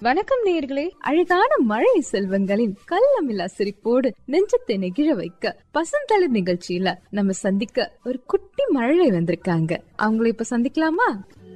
வணக்கம் நேயர்களே அழகான மழை செல்வங்களின் கள்ளமில்லா சிரிப்போடு நெஞ்சத்தை நெகிழ வைக்க பசந்தளிர் நிகழ்ச்சியில நம்ம சந்திக்க ஒரு குட்டி மழலை வந்திருக்காங்க அவங்கள இப்ப சந்திக்கலாமா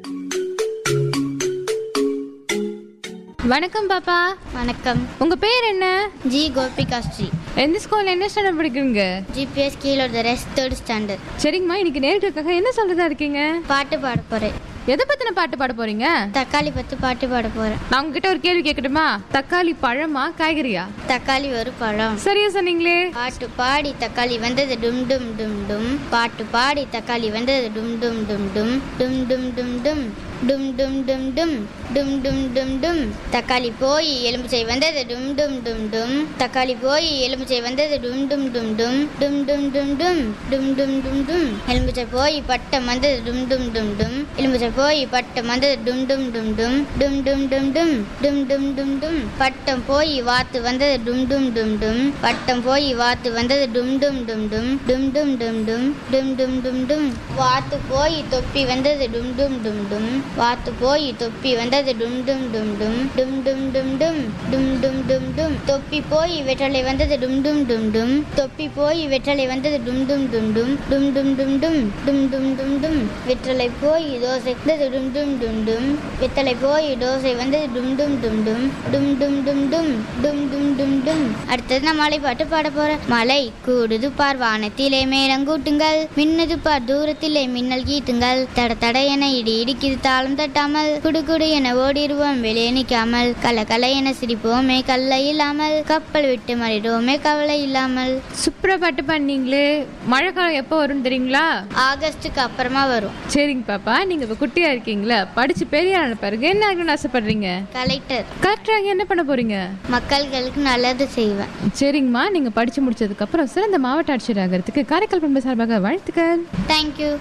வணக்கம் பாப்பா வணக்கம் உங்க பேர் என்ன ஜி கோபிகா ஸ்ரீ எந்த ஸ்கூல்ல என்ன ஸ்டாண்டர்ட் படிக்கிறீங்க ஜிபிஎஸ் கீழே த ரெஸ்ட் தேர்ட் ஸ்டாண்டர்ட் சரிங்கம்மா இன்னைக்கு நேர்களுக்காக என்ன சொல்றதா இருக்கீங்க பாட்டு பாட போகிறேன் எதை பத்தின பாட்டு பாட போறீங்க தக்காளி பற்றி பாட்டு பாட போகிறேன் நான் உங்ககிட்ட ஒரு கேள்வி கேட்கட்டுமா தக்காளி பழமா காய்கறியா தக்காளி ஒரு பழம் சரியா சொன்னீங்களே பாட்டு பாடி தக்காளி வந்தது டும் டும் டும் டும் பாட்டு பாடி தக்காளி வந்தது டும் டும் டும் டும் டும் டும் டும் டும் டும் டும் டும் டும் டும் டும் டும் டும் தக்காளி போய் எலும்புச்சை வந்தது டும் டும் டும் டும் தக்காளி போய் எலும்புச்சை வந்தது டும் டும் டும் டும் டும் டும் டும் டும் டும் டும் டும் டும் எலும்புச்சை போய் பட்டம் வந்தது டும் டும் டும் டும் எலும்புச்சை போய் பட்டம் வந்தது டும் டும் டும் டும் டும் டும் டும் டும் டும் டும் டும் டும் பட்டம் போய் வாத்து வந்தது டும் டும் டும் டும் பட்டம் போய் வாத்து வந்தது டும் டும் டும் டும் டும் டும் டும் டும் டும் டும் டும் டும் வாத்து போய் தொப்பி வந்தது டும் டும் டும் டும் வாத்து போய் தொப்பி வந்தது டும் டும் டும் டும் டும் டும் டும் டும் டும் டும் டும் டும் தொப்பி போய் வெற்றலை வந்தது டும் டும் டும் டும் தொப்பி போய் வெற்றலை வந்தது டும் டும் டும் டும் டும் டும் டும் டும் டும் டும் டும் டும் வெற்றலை போய் தோசை வந்தது டும் டும் டும் டும் வெத்தலை போய் தோசை வந்தது டும் டும் டும் டும் டும் டும் டும் டும் டும் டும் டும் டும் அடுத்தது நான் மலை பாட்டு பாட போறேன் மலை கூடுது பார் வானத்திலே மேலங்கூட்டுங்கள் மின்னுது பார் தூரத்திலே மின்னல் கீட்டுங்கள் தட தட என இடி இடிக்குது தாளம் தட்டாமல் குடு குடு என ஓடிடுவோம் வெளியே நிற்காமல் கல கல என சிரிப்போமே கல்ல இல்லாமல் கப்பல் விட்டு மறிடுவோமே கவலை இல்லாமல் சூப்பரா பாட்டு பண்ணீங்களே மழை காலம் எப்போ வரும்னு தெரியுங்களா ஆகஸ்டுக்கு அப்புறமா வரும் சரிங்க பாப்பா நீங்க இப்ப குட்டியா இருக்கீங்களா படிச்சு பெரிய ஆன பிறகு என்ன ஆகணும்னு ஆசைப்படுறீங்க கலெக்டர் கரெக்டாக என்ன பண்ண போறீங்க மக்கள்களுக்கு நல்லது செய்வேன் சரிங்கம்மா நீங்க படிச்சு முடிச்சதுக்கு அப்புறம் சிறந்த மாவட்ட ஆட்சியர் ஆகிறதுக்கு காரைக்கால் பண்பு சார்பாக வாழ்த்துக்கள் தேங்க்யூ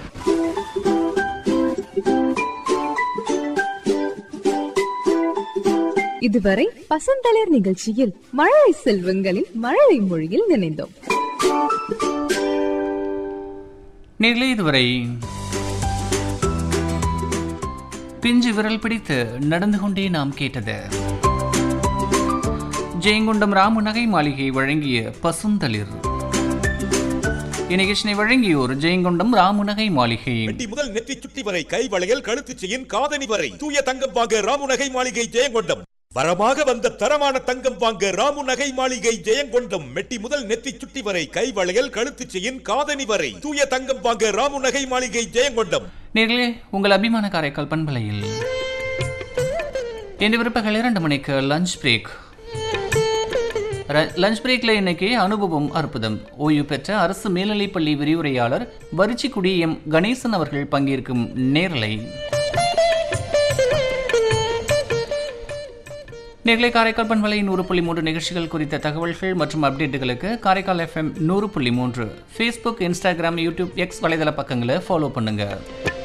இதுவரை பசந்தளிர் நிகழ்ச்சியில் மழை செல்வங்களின் மழலை மொழியில் நினைந்தோம் நேர்களே இதுவரை பிஞ்சு விரல் பிடித்து நடந்து கொண்டே நாம் கேட்டது ஜெயங்கொண்டம் ராமு நகை மாளிகை வழங்கிய பசுந்தளிர் இந்நிகழ்ச்சினை வழங்கியோர் ஜெயங்கொண்டம் ராமு நகை மாளிகை வெட்டி முதல் நெற்றி சுட்டி வரை கை வளையல் கழுத்து செயின் காதணி வரை தூய தங்கம் வாங்க ராமு நகை மாளிகை ஜெயங்கொண்டம் வரமாக வந்த தரமான தங்கம் வாங்க ராமு நகை மாளிகை ஜெயங்கொண்டம் மெட்டி முதல் நெத்தி சுட்டி வரை கை வளையல் கழுத்து செயின் காதணி வரை தூய தங்கம் வாங்க ராமு நகை மாளிகை ஜெயங்கொண்டம் நேர்களே உங்கள் அபிமான காரைக்கால் பண்பலையில் இன்று பிற்பகல் இரண்டு மணிக்கு லஞ்ச் பிரேக் லஞ்ச் பிரேக்ல இன்னைக்கு அனுபவம் அற்புதம் ஓய்வு பெற்ற அரசு மேல்நிலைப்பள்ளி விரிவுரையாளர் வரிச்சிக்குடி எம் கணேசன் அவர்கள் பங்கேற்கும் நேரலை நேர்களை காரைக்கால் பண்பலை நூறு புள்ளி மூன்று நிகழ்ச்சிகள் குறித்த தகவல்கள் மற்றும் அப்டேட்டுகளுக்கு காரைக்கால் எஃப்எம் நூறு புள்ளி மூன்று ஃபேஸ்புக் இன்ஸ்டாகிராம் யூடியூப் எக்ஸ் வலைதள பக்கங்களை ஃபாலோ பண்ணுங்க